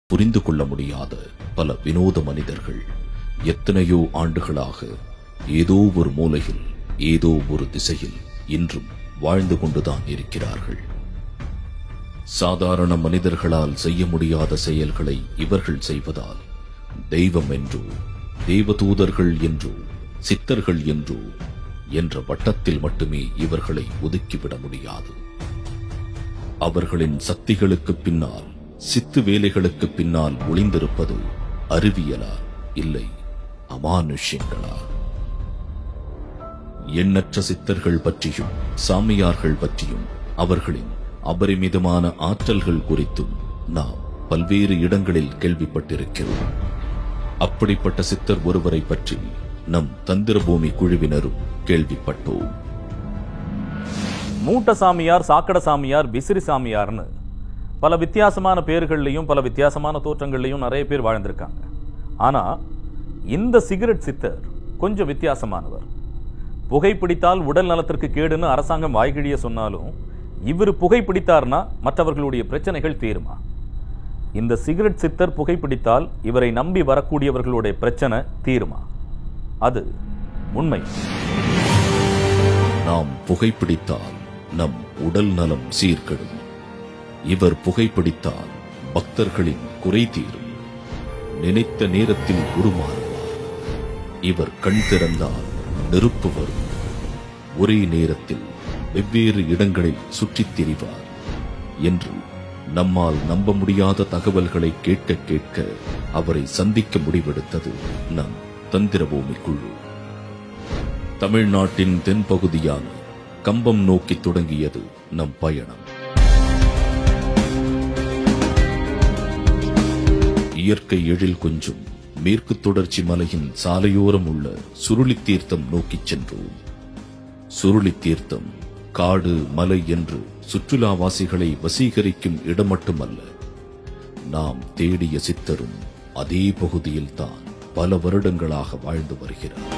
புரிந்து கொள்ள முடியாத பல வினோத மனிதர்கள் எத்தனையோ ஆண்டுகளாக ஏதோ ஒரு மூலையில் ஏதோ ஒரு திசையில் இன்றும் வாழ்ந்து கொண்டுதான் இருக்கிறார்கள் சாதாரண மனிதர்களால் செய்ய முடியாத செயல்களை இவர்கள் செய்வதால் தெய்வம் என்றோ தேவதூதர்கள் என்றோ சித்தர்கள் என்றோ என்ற வட்டத்தில் மட்டுமே இவர்களை ஒதுக்கிவிட முடியாது அவர்களின் சக்திகளுக்கு பின்னால் சித்து வேலைகளுக்கு பின்னால் ஒளிந்திருப்பது அறிவியலா இல்லை அமானுஷ்யங்களா எண்ணற்ற சித்தர்கள் பற்றியும் சாமியார்கள் பற்றியும் அவர்களின் அபரிமிதமான ஆற்றல்கள் குறித்தும் நாம் பல்வேறு இடங்களில் கேள்விப்பட்டிருக்கிறோம் அப்படிப்பட்ட சித்தர் ஒருவரை பற்றி நம் தந்திரபூமி குழுவினரும் கேள்விப்பட்டோம் மூட்ட சாமியார் சாக்கடை சாமியார் விசிறி சாமியார்னு பல வித்தியாசமான பேர்கள்லையும் பல வித்தியாசமான தோற்றங்கள்லையும் நிறைய பேர் வாழ்ந்திருக்காங்க ஆனா இந்த சிகரெட் சித்தர் கொஞ்சம் வித்தியாசமானவர் புகைப்பிடித்தால் உடல் நலத்திற்கு கேடுன்னு அரசாங்கம் வாய்கிழிய சொன்னாலும் இவர் புகைப்பிடித்தார்னா மற்றவர்களுடைய பிரச்சனைகள் தீருமா இந்த சிகரெட் சித்தர் புகைப்பிடித்தால் இவரை நம்பி வரக்கூடியவர்களுடைய பிரச்சனை தீருமா அது உண்மை நாம் புகைப்பிடித்தால் நம் உடல் நலம் சீர்கெடும் இவர் புகைப்பிடித்தால் பக்தர்களின் குறை தீரும் நினைத்த நேரத்தில் உருமாறுவார் இவர் கண் திறந்தால் நெருப்பு வரும் ஒரே நேரத்தில் வெவ்வேறு இடங்களில் சுற்றித் திரிவார் என்று நம்மால் நம்ப முடியாத தகவல்களை கேட்க கேட்க அவரை சந்திக்க முடிவெடுத்தது நம் தந்திரபூமி குழு தமிழ்நாட்டின் தென்பகுதியான கம்பம் நோக்கி தொடங்கியது நம் பயணம் இயற்கை எழில் கொஞ்சம் மேற்கு தொடர்ச்சி மலையின் சாலையோரம் உள்ள சுருளி தீர்த்தம் நோக்கிச் சென்றோம் சுருளி தீர்த்தம் காடு மலை என்று சுற்றுலாவாசிகளை வசீகரிக்கும் இடம் மட்டுமல்ல நாம் தேடிய சித்தரும் அதே பகுதியில்தான் பல வருடங்களாக வாழ்ந்து வருகிறார்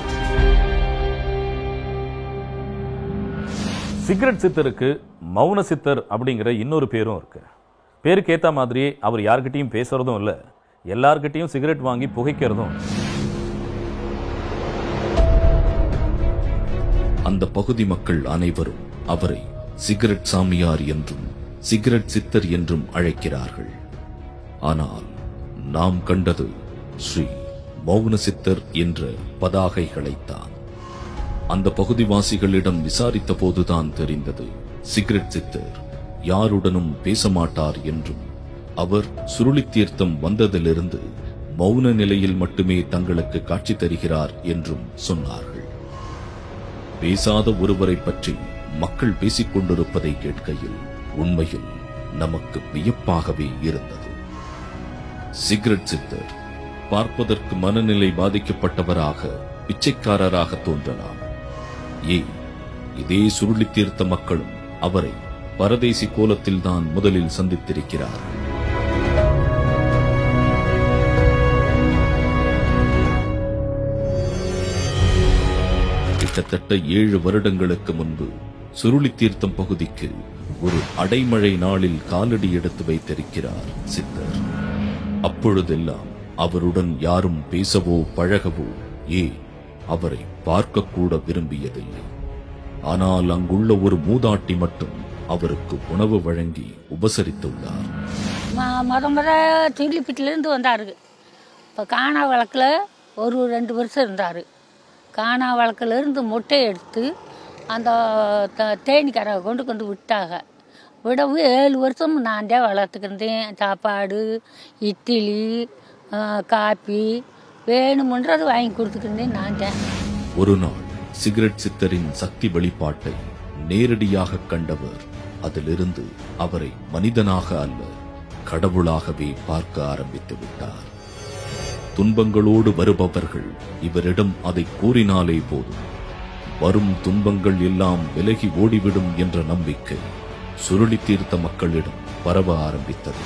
சிகரெட் சித்தருக்கு மௌன சித்தர் அப்படிங்கிற இன்னொரு பேரும் இருக்கு பேருக்கு ஏத்த மாதிரியே அவர் யார்கிட்டயும் பேசுறதும் இல்ல எல்லார்கிட்டயும் சிகரெட் வாங்கி புகைக்கிறதும் இல்ல. அந்த பகுதி மக்கள் அனைவரும் அவரை சிகரெட் சாமியார் என்றும் சிகரெட் சித்தர் என்றும் அழைக்கிறார்கள் ஆனால் நாம் கண்டது ஸ்ரீ மௌன சித்தர் என்ற பதாகைகளைத்தான் அந்த பகுதிவாசிகளிடம் விசாரித்த போதுதான் தெரிந்தது சிகரெட் சித்தர் யாருடனும் பேச மாட்டார் என்றும் அவர் சுருளி தீர்த்தம் வந்ததிலிருந்து மௌன நிலையில் மட்டுமே தங்களுக்கு காட்சி தருகிறார் என்றும் சொன்னார்கள் பேசாத ஒருவரை பற்றி மக்கள் பேசிக் கொண்டிருப்பதை கேட்கையில் உண்மையில் நமக்கு வியப்பாகவே இருந்தது சிகரெட் சித்தர் பார்ப்பதற்கு மனநிலை பாதிக்கப்பட்டவராக பிச்சைக்காரராக தோன்றலாம் ஏன் இதே சுருளி தீர்த்த மக்களும் அவரை பரதேசி கோலத்தில் தான் முதலில் சந்தித்திருக்கிறார்கள் கிட்டத்தட்ட ஏழு வருடங்களுக்கு முன்பு சுருளி தீர்த்தம் பகுதிக்கு ஒரு அடைமழை நாளில் காலடி எடுத்து வைத்திருக்கிறார் சித்தர் அப்பொழுதெல்லாம் அவருடன் யாரும் பேசவோ பழகவோ ஏன் அவரை பார்க்கக்கூட விரும்பியதில்லை ஆனால் அங்குள்ள ஒரு மூதாட்டி மட்டும் அவருக்கு உணவு வழங்கி உபசரித்துள்ளார் ம- முத முத திருலிப்பட்டிலேருந்து வந்தார் இப்போ காணா வழக்கில் ஒரு ரெண்டு வருஷம் இருந்தார் காணா வழக்கிலேருந்து முட்டை எடுத்து அந்த த- தேனிக்கரை கொண்டு கொண்டு விட்டாங்க விடவும் ஏழு வருஷம் நான் தான் வளர்த்துக்கிருந்தேன் சாப்பாடு இட்லி ஆ, காப்பி வேணுமுன்றது வாங்கி கொடுத்துக்கிருந்தேன் நான் தான் ஒரு நாள் சிகரெட் சித்தரின் சக்தி வெளிப்பாட்டை நேரடியாக கண்டவர் அதிலிருந்து அவரை மனிதனாக அல்ல கடவுளாகவே பார்க்க ஆரம்பித்து விட்டார் துன்பங்களோடு வருபவர்கள் இவரிடம் அதை கூறினாலே போதும் வரும் துன்பங்கள் எல்லாம் விலகி ஓடிவிடும் என்ற நம்பிக்கை சுருளி தீர்த்த மக்களிடம் பரவ ஆரம்பித்தது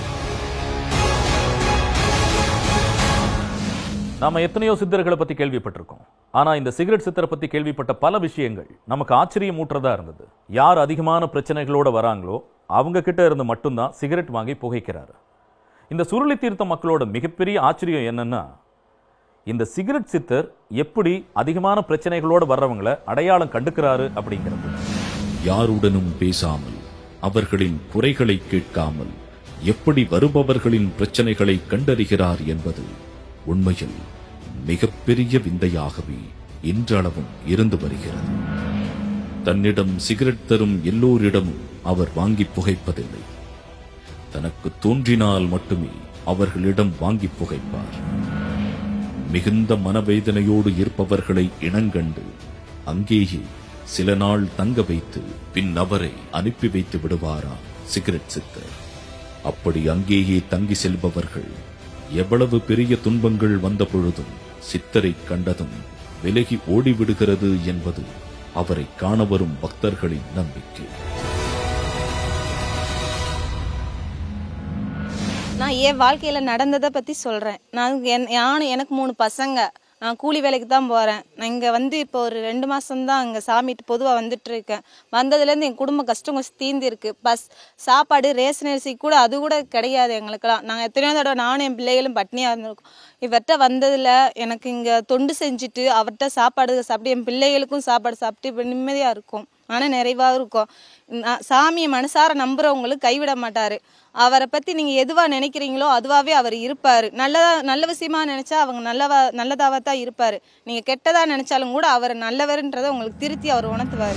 நாம எத்தனையோ சித்தர்களை பத்தி கேள்விப்பட்டிருக்கோம் ஆனா இந்த சிகரெட் சித்தரை பத்தி கேள்விப்பட்ட பல விஷயங்கள் நமக்கு ஆச்சரியமூட்டுறதா இருந்தது யார் அதிகமான பிரச்சனைகளோட வராங்களோ அவங்க கிட்ட இருந்து மட்டும்தான் சிகரெட் வாங்கி புகைக்கிறாரு இந்த சுருளி தீர்த்த மக்களோட மிகப்பெரிய ஆச்சரியம் என்னன்னா இந்த சிகரெட் சித்தர் எப்படி அதிகமான பிரச்சனைகளோட வர்றவங்களை அடையாளம் கண்டுக்கிறாரு அப்படிங்கிறது யாருடனும் பேசாமல் அவர்களின் குறைகளை கேட்காமல் எப்படி வருபவர்களின் பிரச்சனைகளை கண்டறிகிறார் என்பது உண்மையில் மிகப்பெரிய விந்தையாகவே இன்றளவும் இருந்து வருகிறது தன்னிடம் சிகரெட் தரும் எல்லோரிடமும் அவர் வாங்கி புகைப்பதில்லை தனக்கு தோன்றினால் மட்டுமே அவர்களிடம் வாங்கி புகைப்பார் மிகுந்த மனவேதனையோடு இருப்பவர்களை இனங்கண்டு அங்கேயே சில நாள் தங்க வைத்து பின் அவரை அனுப்பி வைத்து விடுவாரா சிகரெட் சித்தர் அப்படி அங்கேயே தங்கி செல்பவர்கள் எவ்வளவு பெரிய துன்பங்கள் வந்த பொழுதும் சித்தரை கண்டதும் விலகி ஓடிவிடுகிறது என்பது அவரை காண வரும் பக்தர்களின் நம்பிக்கை நான் என் வாழ்க்கையில் நடந்ததை பற்றி சொல்கிறேன் நான் என் நானும் எனக்கு மூணு பசங்க நான் கூலி வேலைக்கு தான் போகிறேன் நான் இங்கே வந்து இப்போ ஒரு ரெண்டு மாதம்தான் அங்கே சாமிட்டு பொதுவாக வந்துட்டு இருக்கேன் வந்ததுலேருந்து என் குடும்ப கஷ்டம் கொஞ்சம் தீர்ந்திருக்கு பஸ் சாப்பாடு ரேஷன் அரிசி கூட அது கூட கிடையாது எங்களுக்கெல்லாம் நாங்கள் எத்தனையோ தடவை நானும் என் பிள்ளைகளும் பட்னியாக இருந்திருக்கோம் இவர்கிட்ட வந்ததில் எனக்கு இங்கே தொண்டு செஞ்சுட்டு அவர்கிட்ட சாப்பாடு சாப்பிட்டு என் பிள்ளைகளுக்கும் சாப்பாடு சாப்பிட்டு இப்போ நிம்மதியாக இருக்கும் மன நிறைவாக இருக்கும் நான் சாமியை மனசார நம்புறவங்களுக்கு கைவிட மாட்டாரு அவரை பற்றி நீங்கள் எதுவாக நினைக்கிறீங்களோ அதுவாகவே அவர் இருப்பார் நல்லதா நல்ல விஷயமா நினச்சா அவங்க நல்லவா நல்லதாவா தான் இருப்பார் நீங்கள் கெட்டதாக நினச்சாலும் கூட அவர் நல்லவர்ன்றதை உங்களுக்கு திருத்தி அவர் உணர்த்துவார்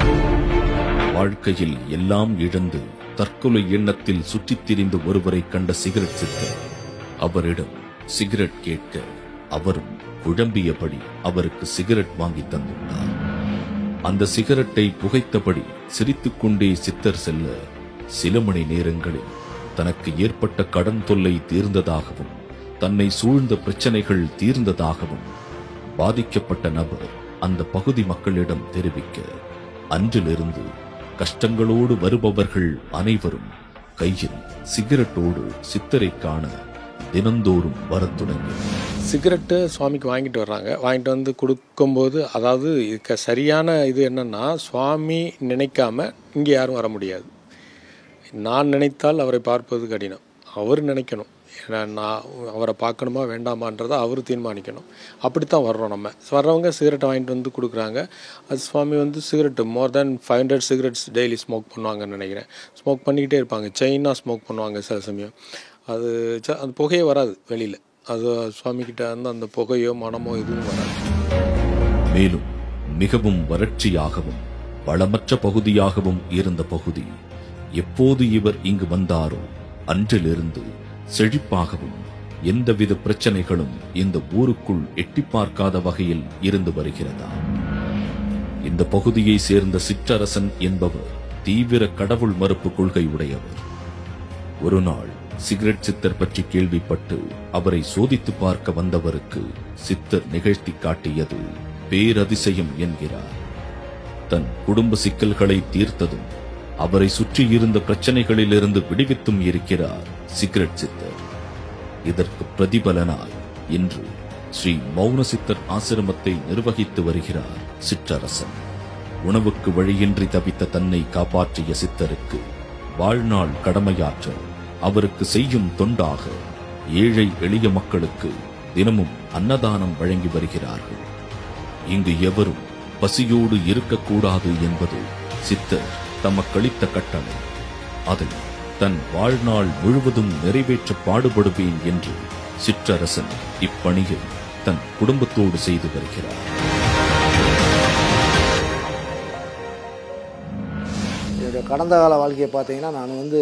வாழ்க்கையில் எல்லாம் இழந்து தற்கொலை எண்ணத்தில் சுற்றித் திரிந்த ஒருவரை கண்ட சிகரெட் சித்தர் அவரிடம் சிகரெட் கேட்க அவரும் குழம்பியபடி அவருக்கு சிகரெட் வாங்கி தந்துள்ளார் அந்த சிகரெட்டை புகைத்தபடி சிரித்துக்கொண்டே சித்தர் செல்ல சில மணி நேரங்களில் தனக்கு ஏற்பட்ட கடன் தொல்லை தீர்ந்ததாகவும் தன்னை சூழ்ந்த பிரச்சனைகள் தீர்ந்ததாகவும் பாதிக்கப்பட்ட நபர் அந்த பகுதி மக்களிடம் தெரிவிக்க அன்றிலிருந்து கஷ்டங்களோடு வருபவர்கள் அனைவரும் கையில் சிகரெட்டோடு சித்தரை காண தினந்தோறும் வரத் தொடங்கினர் சிகரெட்டு சுவாமிக்கு வாங்கிட்டு வர்றாங்க வாங்கிட்டு வந்து கொடுக்கும்போது அதாவது இதுக்கு சரியான இது என்னன்னா சுவாமி நினைக்காம இங்கே யாரும் வர முடியாது நான் நினைத்தால் அவரை பார்ப்பது கடினம் அவர் நினைக்கணும் ஏன்னா நான் அவரை பார்க்கணுமா வேண்டாமான்றதை அவர் தீர்மானிக்கணும் அப்படித்தான் வர்றோம் நம்ம வர்றவங்க சிகரெட்டை வாங்கிட்டு வந்து கொடுக்குறாங்க அது சுவாமி வந்து cigarette more than five hundred cigarettes daily smoke பண்ணுவாங்கன்னு நினைக்கிறேன் ஸ்மோக் பண்ணிக்கிட்டே இருப்பாங்க செயினாக ஸ்மோக் பண்ணுவாங்க சில சமயம் அது ச- அந்த புகையே வராது வெளியில் அது சுவாமிகிட்ட வந்து அந்த புகையோ மனமோ எதுவும் வராது மேலும் மிகவும் வறட்சியாகவும் வளமற்ற பகுதியாகவும் இருந்த பகுதி எப்போது இவர் இங்கு வந்தாரோ அன்றிலிருந்து செழிப்பாகவும் எந்தவித பிரச்சனைகளும் இந்த ஊருக்குள் எட்டி பார்க்காத வகையில் இருந்து வருகிறதா இந்த பகுதியை சேர்ந்த சிற்றரசன் என்பவர் தீவிர கடவுள் மறுப்பு கொள்கை உடையவர் ஒரு நாள் சிகரெட் சித்தர் பற்றி கேள்விப்பட்டு அவரை சோதித்து பார்க்க வந்தவருக்கு சித்தர் நிகழ்த்தி காட்டியது பேரதிசயம் என்கிறார் தன் குடும்ப சிக்கல்களை தீர்த்ததும் அவரை சுற்றியிருந்த பிரச்சனைகளிலிருந்து விடுவித்தும் இருக்கிறார் சிகரெட் சித்தர் இதற்கு பிரதிபலனாய் இன்று ஸ்ரீ மௌன சித்தர் ஆசிரமத்தை நிர்வகித்து வருகிறார் சிற்றரசன் உணவுக்கு வழியின்றி தவித்த தன்னை காப்பாற்றிய சித்தருக்கு வாழ்நாள் கடமையாற்ற அவருக்கு செய்யும் தொண்டாக ஏழை எளிய மக்களுக்கு தினமும் அன்னதானம் வழங்கி வருகிறார்கள் இங்கு எவரும் பசியோடு இருக்கக்கூடாது என்பது சித்தர் தமக்களித்த கட்டளை அதை தன் வாழ்நாள் முழுவதும் நிறைவேற்ற பாடுபடுவேன் என்று சிற்றரசன் இப்பணியை தன் குடும்பத்தோடு செய்து வருகிறார் என்னுடைய கடந்த கால வாழ்க்கையை பார்த்தீங்கன்னா நான் வந்து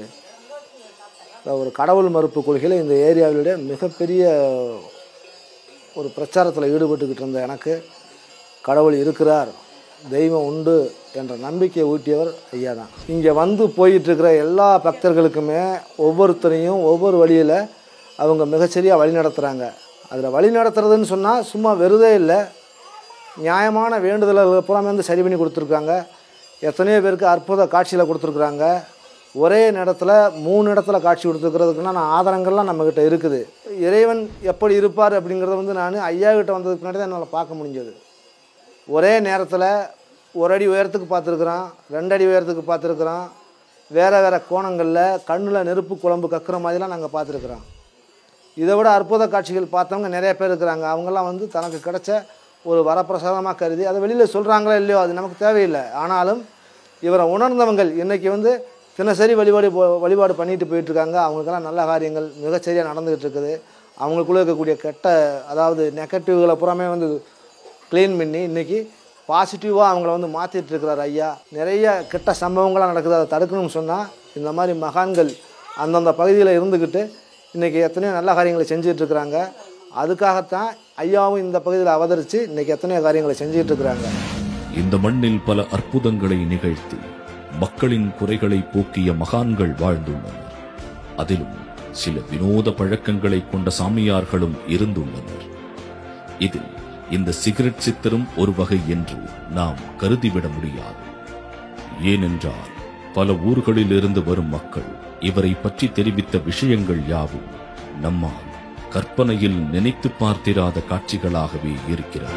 ஒரு கடவுள் மறுப்பு கொள்கையில் இந்த ஏரியாவிலுடைய மிகப்பெரிய ஒரு பிரச்சாரத்தில் ஈடுபட்டுக்கிட்டு இருந்த எனக்கு கடவுள் இருக்கிறார் தெய்வம் உண்டு என்ற நம்பிக்கையை ஊட்டியவர் ஐயா தான் இங்கே வந்து போயிட்டு இருக்கிற எல்லா பக்தர்களுக்குமே ஒவ்வொருத்தரையும் ஒவ்வொரு வழியில் அவங்க மிகச்சரியாக வழி நடத்துகிறாங்க அதில் வழி நடத்துறதுன்னு சொன்னால் சும்மா வெறுதே இல்லை நியாயமான வேண்டுதல்கள் பூராமே வந்து சரி பண்ணி கொடுத்துருக்காங்க எத்தனையோ பேருக்கு அற்புத காட்சியில் கொடுத்துருக்குறாங்க ஒரே நேரத்தில் மூணு இடத்துல காட்சி கொடுத்துருக்கிறதுக்குன்னா ஆதாரங்கள்லாம் நம்மக்கிட்ட இருக்குது இறைவன் எப்படி இருப்பார் அப்படிங்கிறத வந்து நான் ஐயா கிட்ட வந்ததுக்கு முன்னாடி தான் என்னால் பார்க்க முடிஞ்சது ஒரே நேரத்தில் ஒரு அடி உயரத்துக்கு பார்த்துருக்குறான் ரெண்டு அடி உயரத்துக்கு பார்த்துருக்குறான் வேறு வேறு கோணங்களில் கண்ணில் நெருப்பு குழம்பு கக்குற மாதிரிலாம் நாங்கள் பார்த்துருக்குறோம் இதை விட அற்புத காட்சிகள் பார்த்தவங்க நிறைய பேர் இருக்கிறாங்க அவங்கெல்லாம் வந்து தனக்கு கிடைச்ச ஒரு வரப்பிரசாதமாக கருதி அதை வெளியில் சொல்கிறாங்களோ இல்லையோ அது நமக்கு தேவையில்லை ஆனாலும் இவரை உணர்ந்தவங்கள் இன்றைக்கி வந்து தினசரி வழிபாடு போ- வழிபாடு பண்ணிட்டு போயிட்டுருக்காங்க அவங்களுக்கெல்லாம் நல்ல காரியங்கள் மிகச்சரியாக நடந்துகிட்டு இருக்குது அவங்களுக்குள்ளே இருக்கக்கூடிய கெட்ட அதாவது நெகட்டிவ்களை புறமே வந்து க்ளீன் பண்ணி இன்றைக்கி பாசிட்டிவாக அவங்கள வந்து மாற்றிட்டு இருக்கிறார் ஐயா நிறைய கெட்ட சம்பவங்களாக நடக்குது அதை தடுக்கணும்னு சொன்னால் இந்த மாதிரி மகான்கள் அந்தந்த பகுதியில் இருந்துக்கிட்டு இன்றைக்கி எத்தனையோ நல்ல காரியங்களை செஞ்சுட்டு இருக்கிறாங்க அதுக்காகத்தான் ஐயாவும் இந்த பகுதியில் அவதரித்து இன்றைக்கி எத்தனையோ காரியங்களை செஞ்சுட்டு இருக்கிறாங்க இந்த மண்ணில் பல அற்புதங்களை நிகழ்த்தி மக்களின் குறைகளை போக்கிய மகான்கள் வாழ்ந்துள்ளனர் அதிலும் சில வினோத பழக்கங்களை கொண்ட சாமியார்களும் இருந்துள்ளனர் இதில் இந்த சிகரெட் சித்தரும் ஒரு வகை என்று நாம் கருதிவிட முடியாது ஏனென்றால் பல ஊர்களிலிருந்து வரும் மக்கள் இவரை பற்றி தெரிவித்த விஷயங்கள் யாவும் நம்மால் கற்பனையில் நினைத்து பார்த்திராத காட்சிகளாகவே இருக்கிறது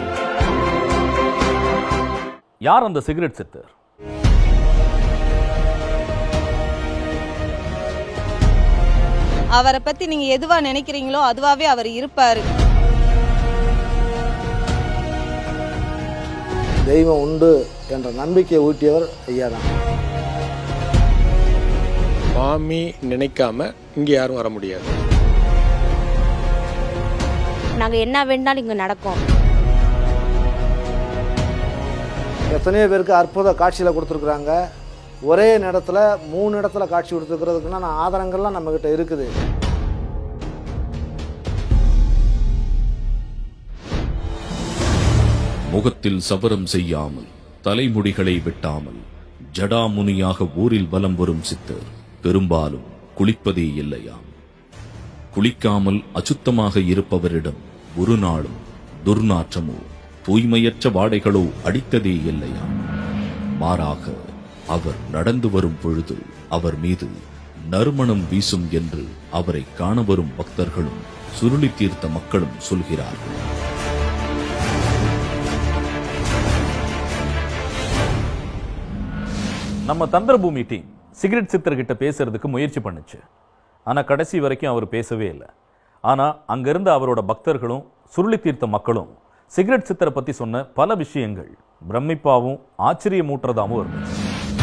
யார் அந்த சிகரெட் சித்தர் அவரை பத்தி நீங்க எதுவா நினைக்கிறீங்களோ அதுவாவே அவர் இருப்பாரு தெய்வம் உண்டு என்ற நம்பிக்கையை ஊட்டியவர் ஐயா தான் சுவாமி நினைக்காம இங்கே யாரும் வர முடியாது நாங்கள் என்ன வேணாலும் இங்கே நடக்கும் எத்தனையோ பேருக்கு அற்புத காட்சியில் கொடுத்துருக்குறாங்க ஒரே நேரத்தில் மூணு இடத்துல காட்சி கொடுத்துருக்கிறதுக்குன்னா ஆதாரங்கள்லாம் நம்மக்கிட்ட இருக்குது முகத்தில் சவரம் செய்யாமல் தலைமுடிகளை வெட்டாமல் ஜடாமுனியாக ஊரில் வலம் வரும் சித்தர் பெரும்பாலும் குளிப்பதே இல்லையாம் குளிக்காமல் அசுத்தமாக இருப்பவரிடம் ஒரு நாளும் துர்நாற்றமோ தூய்மையற்ற வாடைகளோ அடித்ததே இல்லையாம் மாறாக அவர் நடந்து வரும் பொழுது அவர் மீது நறுமணம் வீசும் என்று அவரை காண வரும் பக்தர்களும் சுருளி தீர்த்த மக்களும் சொல்கிறார்கள் நம்ம தந்திரபூமி டீம் சிகரெட் சித்தர்கிட்ட பேசுறதுக்கு முயற்சி பண்ணுச்சு ஆனா கடைசி வரைக்கும் அவர் பேசவே இல்லை ஆனா அங்க இருந்த அவரோட பக்தர்களும் சுருளி தீர்த்த மக்களும் சிகரெட் சித்தரை பத்தி சொன்ன பல விஷயங்கள் பிரமிப்பாவும் ஆச்சரியமூட்டுறதாவும் இருந்துச்சு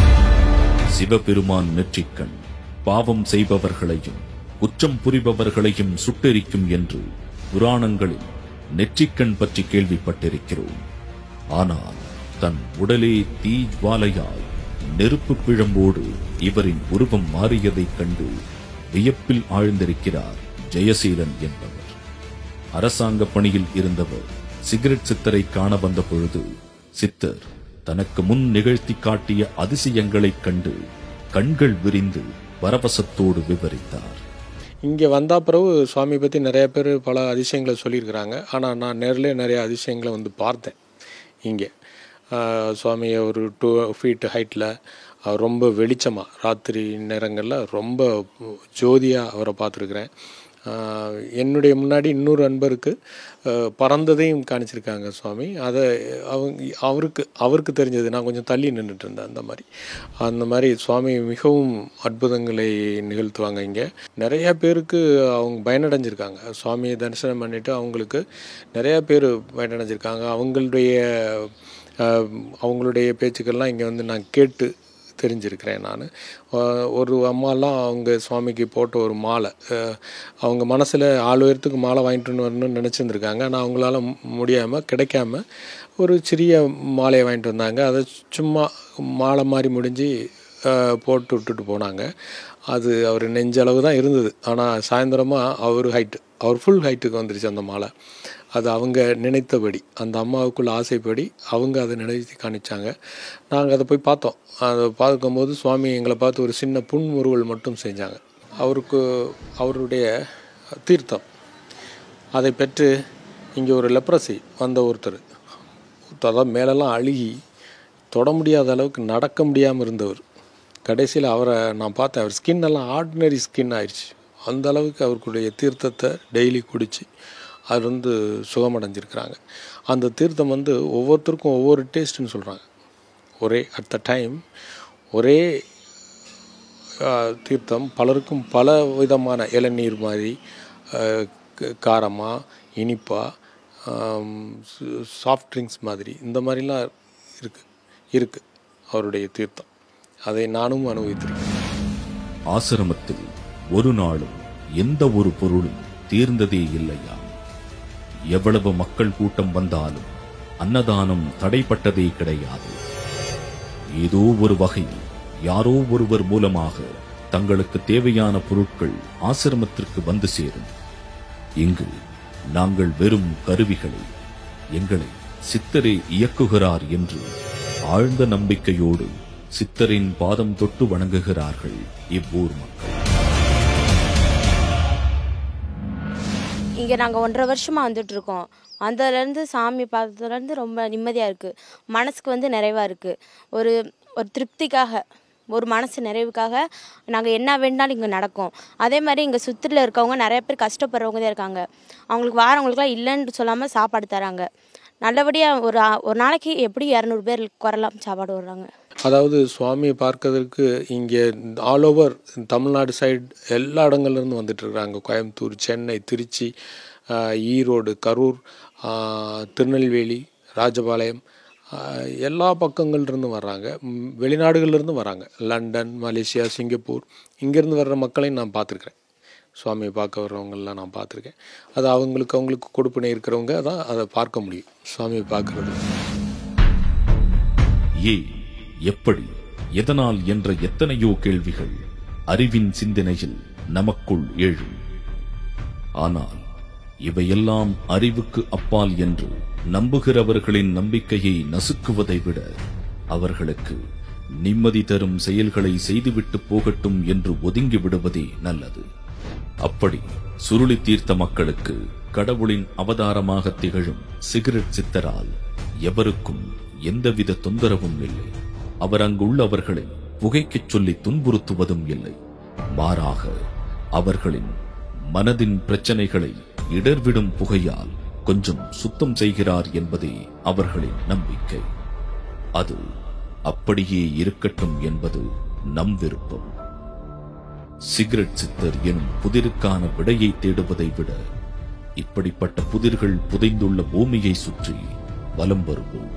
சிவபெருமான் நெற்றிக்கண் பாவம் செய்பவர்களையும் குற்றம் புரிபவர்களையும் சுட்டெரிக்கும் என்று புராணங்களில் நெற்றிக்கண் பற்றி கேள்விப்பட்டிருக்கிறோம் ஆனால் தன் உடலே தீ ஜுவாலையாய் நெருப்பு பிழம்போடு இவரின் உருவம் மாறியதைக் கண்டு வியப்பில் ஆழ்ந்திருக்கிறார் ஜெயசீலன் என்பவர் அரசாங்க பணியில் இருந்தவர் சிகரெட் சித்தரை காண வந்த பொழுது சித்தர் தனக்கு முன் நிகழ்த்தி காட்டிய அதிசயங்களைக் கண்டு கண்கள் விரிந்து பரவசத்தோடு விவரித்தார் இங்கே வந்த பிறகு சுவாமி பற்றி நிறைய பேர் பல அதிசயங்களை சொல்லியிருக்கிறாங்க ஆனால் நான் நேரில் நிறைய அதிசயங்களை வந்து பார்த்தேன் இங்கே ஆஹ் சுவாமியை ஒரு டூ ஃபீட் ஹைட்டில் அவர் ரொம்ப வெளிச்சமாக ராத்திரி நேரங்களில் ரொம்ப ஜோதியாக அவரை பார்த்துருக்குறேன் ஆஹ் என்னுடைய முன்னாடி இன்னொரு அன்பருக்கு ஆஹ் பறந்ததையும் காணிச்சிருக்காங்க சுவாமி அதை அவங்க அவருக்கு அவருக்கு தெரிஞ்சது நான் கொஞ்சம் தள்ளி நின்றுட்டு இருந்தேன் அந்த மாதிரி அந்த மாதிரி சுவாமி மிகவும் அற்புதங்களை நிகழ்த்துவாங்க இங்கே நிறைய பேருக்கு அவங்க பயனடைஞ்சிருக்காங்க சுவாமியை தரிசனம் பண்ணிட்டு அவங்களுக்கு நிறைய பேர் பயனடைஞ்சிருக்காங்க அவங்களுடைய ஆஹ் அவங்களுடைய பேச்சுக்கள்லாம் இங்கே வந்து நான் கேட்டு தெரிஞ்சிருக்கிறேன் நான் ஒரு அம்மாலாம் அவங்க சுவாமிக்கு போட்ட ஒரு மாலை அஹ் அவங்க மனசில் ஆள் உயரத்துக்கு மாலை வாங்கிட்டு வரணும்னு நினச்சிருந்துருக்காங்க ஆனால் அவங்களால முடியாமல் கிடைக்காம ஒரு சிறிய மாலையை வாங்கிட்டு வந்தாங்க அதை சும்மா மாலை மாதிரி முடிஞ்சு அஹ் போட்டு விட்டுட்டு போனாங்க அது அவர் நெஞ்சளவு தான் இருந்தது ஆனால் சாயந்தரமாக அவர் ஹைட்டு அவர் ஃபுல் ஹைட்டுக்கு வந்துருச்சு அந்த மாலை அது அவங்க நினைத்தபடி அந்த அம்மாவுக்குள்ள ஆசைப்படி அவங்க அதை நினைத்து காணிச்சாங்க நாங்கள் அதை போய் பார்த்தோம் அதை பார்க்கும்போது சுவாமி எங்களை பார்த்து ஒரு சின்ன புன்முறுவல் மட்டும் செஞ்சாங்க அவருக்கு அவருடைய தீர்த்தம் அதை பெற்று இங்கே ஒரு லெப்ரசி வந்த ஒருத்தர் அதான் மேலெல்லாம் அழுகி தொட முடியாத அளவுக்கு நடக்க முடியாமல் இருந்தவர் கடைசியில் அவரை நான் பார்த்தேன் அவர் ஸ்கின் எல்லாம் ஆர்டினரி ஸ்கின் ஆயிடுச்சு அந்த அளவுக்கு அவருடைய தீர்த்தத்தை டெய்லி குடித்து அது வந்து சுகமடைஞ்சிருக்கிறாங்க அந்த தீர்த்தம் வந்து ஒவ்வொருத்தருக்கும் ஒவ்வொரு டேஸ்ட்டுன்னு சொல்கிறாங்க ஒரே அட் த டைம் ஒரே ஆஹ், தீர்த்தம் பலருக்கும் பல விதமான இளநீர் மாதிரி காரமாக இனிப்பாக சாஃப்ட் ட்ரிங்க்ஸ் மாதிரி இந்த மாதிரிலாம் இருக்குது இருக்குது அவருடைய தீர்த்தம் அதை நானும் அனுபவித்திருக்கேன் ஆசிரமத்தில் ஒரு நாளும் எந்த ஒரு பொருளும் தீர்ந்ததே இல்லையா எவ்வளவு மக்கள் கூட்டம் வந்தாலும் அன்னதானம் தடைப்பட்டதே கிடையாது ஏதோ ஒரு வகையில் யாரோ ஒருவர் மூலமாக தங்களுக்கு தேவையான பொருட்கள் ஆசிரமத்திற்கு வந்து சேரும் இங்கு நாங்கள் வெறும் கருவிகளை எங்களை சித்தரே இயக்குகிறார் என்று ஆழ்ந்த நம்பிக்கையோடு சித்தரின் பாதம் தொட்டு வணங்குகிறார்கள் இவ்வூர் மக்கள் இங்கே நாங்கள் ஒன்றரை வருஷமாக வந்துட்டு இருக்கோம் வந்ததுலேருந்து சாமி பார்த்ததுலேருந்து ரொம்ப நிம்மதியாக இருக்குது மனசுக்கு வந்து நிறைவாக இருக்குது ஒரு ஒரு திருப்திக்காக ஒரு மனசு நிறைவுக்காக நாங்கள் என்ன வேணாலும் இங்கே நடக்கும் அதே மாதிரி இங்கே சுற்றில இருக்கவங்க நிறைய பேர் கஷ்டப்படுறவங்க தான் இருக்காங்க அவங்களுக்கு வாரவங்களுக்குலாம் இல்லைன்னு சொல்லாமல் சாப்பாடு தராங்க நல்லபடியாக ஒரு ஆ- ஒரு நாளைக்கு எப்படி இரநூறு பேர் குறலாம் சாப்பாடு விடுறாங்க அதாவது சுவாமியை பார்க்கறதுக்கு இங்கே ஆல் ஓவர் தமிழ்நாடு சைடு எல்லா இடங்கள்லேருந்து வந்துட்டு இருக்காங்க கோயம்புத்தூர் சென்னை திருச்சி ஆஹ், ஈரோடு கரூர் ஆஹ், திருநெல்வேலி ராஜபாளையம் ஆஹ், எல்லா பக்கங்கள்லேருந்து வர்றாங்க ம், வெளிநாடுகள்லேருந்து வராங்க லண்டன் மலேசியா சிங்கப்பூர் இங்கேருந்து வர்ற மக்களையும் நான் பார்த்துருக்குறேன் சுவாமியை பார்க்க வர்றவங்கெல்லாம் நான் பார்த்துருக்கேன் அது அவங்களுக்கு அவங்களுக்கு கொடுப்பினை இருக்கிறவங்க தான் அதை பார்க்க முடியும் சுவாமியை பார்க்குறது ஏன் எப்படி எதனால் என்ற எத்தனையோ கேள்விகள் அறிவின் சிந்தனையில் நமக்குள் எழும் ஆனால் இவையெல்லாம் அறிவுக்கு அப்பால் என்று நம்புகிறவர்களின் நம்பிக்கையை நசுக்குவதை விட அவர்களுக்கு நிம்மதி தரும் செயல்களை செய்துவிட்டு போகட்டும் என்று ஒதுங்கி விடுவதே நல்லது அப்படி சுருளி தீர்த்த மக்களுக்கு கடவுளின் அவதாரமாக திகழும் சிகரெட் சித்தரால் எவருக்கும் எந்தவித தொந்தரவும் இல்லை அவர் அங்குள்ளவர்களை புகைக்கச் சொல்லி துன்புறுத்துவதும் இல்லை மாறாக அவர்களின் மனதின் பிரச்சனைகளை இடர்விடும் புகையால் கொஞ்சம் சுத்தம் செய்கிறார் என்பதே அவர்களின் நம்பிக்கை அது அப்படியே இருக்கட்டும் என்பது நம் விருப்பம் சிகரெட் சித்தர் எனும் புதிருக்கான விடையை தேடுவதை விட இப்படிப்பட்ட புதிர்கள் புதைந்துள்ள பூமியை சுற்றி வலம் வருவோம்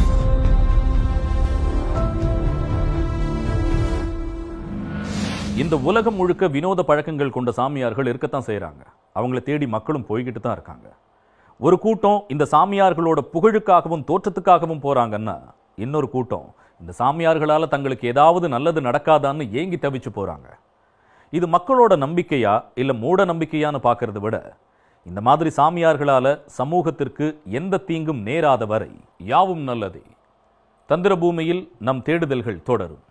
இந்த உலகம் முழுக்க வினோத பழக்கங்கள் கொண்ட சாமியார்கள் இருக்கத்தான் செய்றாங்க அவங்கள தேடி மக்களும் போய்கிட்டு தான் இருக்காங்க ஒரு கூட்டம் இந்த சாமியார்களோட புகழுக்காகவும் தோற்றத்துக்காகவும் போறாங்கன்னா இன்னொரு கூட்டம் இந்த சாமியார்களால தங்களுக்கு ஏதாவது நல்லது நடக்காதான்னு ஏங்கி தவிச்சு போறாங்க இது மக்களோட நம்பிக்கையா இல்ல மூட நம்பிக்கையான்னு பார்க்கறத விட இந்த மாதிரி சாமியார்களால சமூகத்திற்கு எந்த தீங்கும் நேராத வரை யாவும் நல்லதே தந்திர பூமியில் நம் தேடுதல்கள் தொடரும்